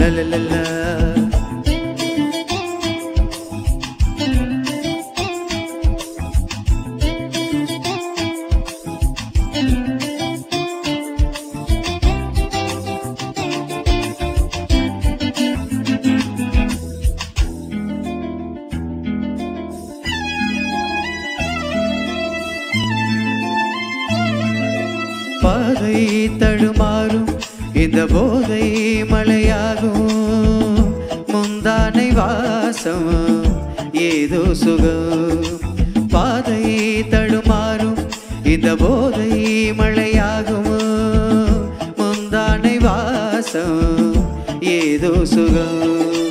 லலலலா. பாதை தடுமாறும் இந்த போதை மழையாகும் முந்தானை வாசம் ஏதோ சுகம் பாதை தடுமாறும் இந்த போதை மழையாகும் முந்தானை வாசம் ஏதோ சுகம்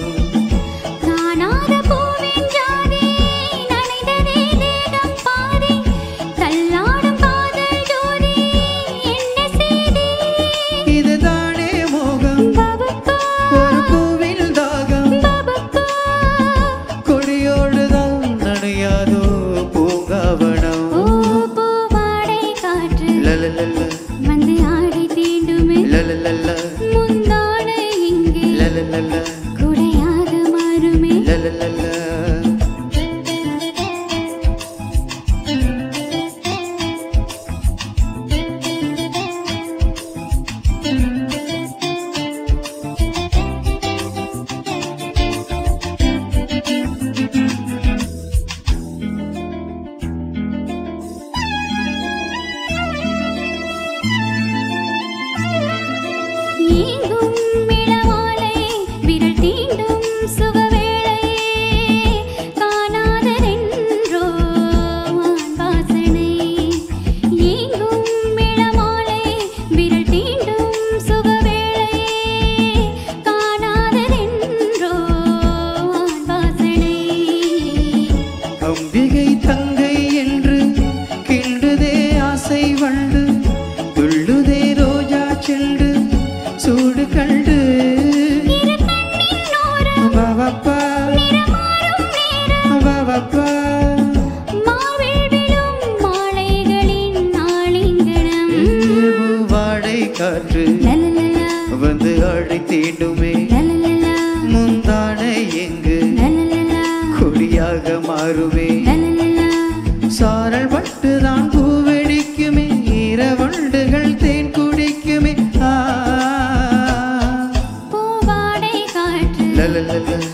காணாத பூவின் ஜாதி நனைந்ததே தேகம் பாதி தள்ளாடும் காதல் ஜோதி என்ன செய்தி இதுதானே மோகம் பவப்பா ஒரு பூவில் தாகம் பவப்பா கொடியோடுதான் நனையாதோ பூங்காவனம் ஓ பூவாடை காற்று லலலல வந்து ஆடி தீண்டுமே லலலல முந்தானை இங்கே லலலல குடையாக மாறுமே லலலல ஏங்கும் இளமாலை விரல் தீண்டும் சுகவேளை காணாததென்றோ வான் வாசனை ஏங்கும் இளமாலை விரல் தீண்டும் சுகவேளை காணாததென்றோ வான் வாசனை அம்பிகை தங்கை என்று கிண்டுதே ஆசை வண்டு துள்ளுதே ரோஜா செண்டு சூடு கண்டு இரு கண்ணின் ஓரம் பவப்பா நிறமாறும் நேரம் பவப்பா மார்பில் விழும் மாலைகளின் ஆலிங்கனம் வாடை காற்று லலலலா வந்து அழை தீண்டுமே லலலலா முந்தானை எங்கு லலலலா கொடியாக மாறுமே லலலலா சாரல் பட்டுதான் பூவெடிக்குமே ஈரவண்டுகள் தேன் குடிக்குமே ஆ பூவாடை காற்று லலலல